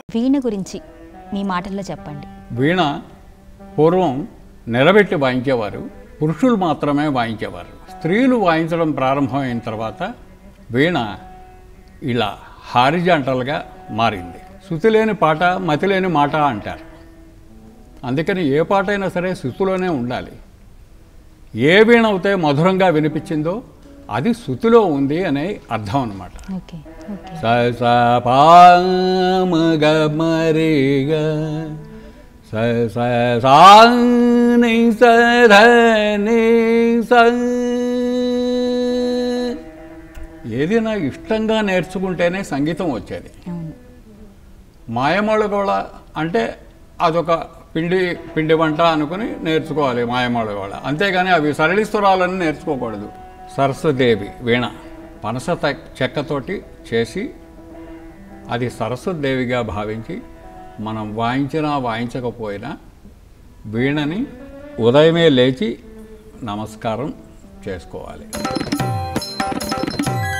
వీణ గురించి మీ మాటల్లో చెప్పండి వీణ పూర్వం నిలబెట్టి వాయించేవారు పురుషులు మాత్రమే వాయించేవారు స్త్రీలు వాయించడం ప్రారంభమైన తర్వాత వీణ ఇలా హారిజాంటల్గా మారింది శృతి లేని పాట మతి లేని మాట అంటారు అందుకని ఏ పాట అయినా సరే శృతిలోనే ఉండాలి ఏ వీణ అయితే మధురంగా వినిపించిందో అది శృతిలో ఉంది అనే అర్థం అన్నమాట ఓకే ఓకే స స పామ గ మరి గ స స సా ని స ధ ని స ఏదైనా ఇష్టంగా నేర్చుకుంటేనే సంగీతం వచ్చేది అవును మాయమాళగోళ అంటే అదొక పిండి పిండి వంట అనుకుని నేర్చుకోవాలి మాయమాళగోళ అంతేగాని అవి సరళిస్తురాలని నేర్చుకోకూడదు సరస్వదేవి వీణ పనస త- చెక్కతోటి చేసి అది సరస్వదేవిగా భావించి మనం వాయించినా వాయించకపోయినా వీణని ఉదయమే లేచి నమస్కారం చేసుకోవాలి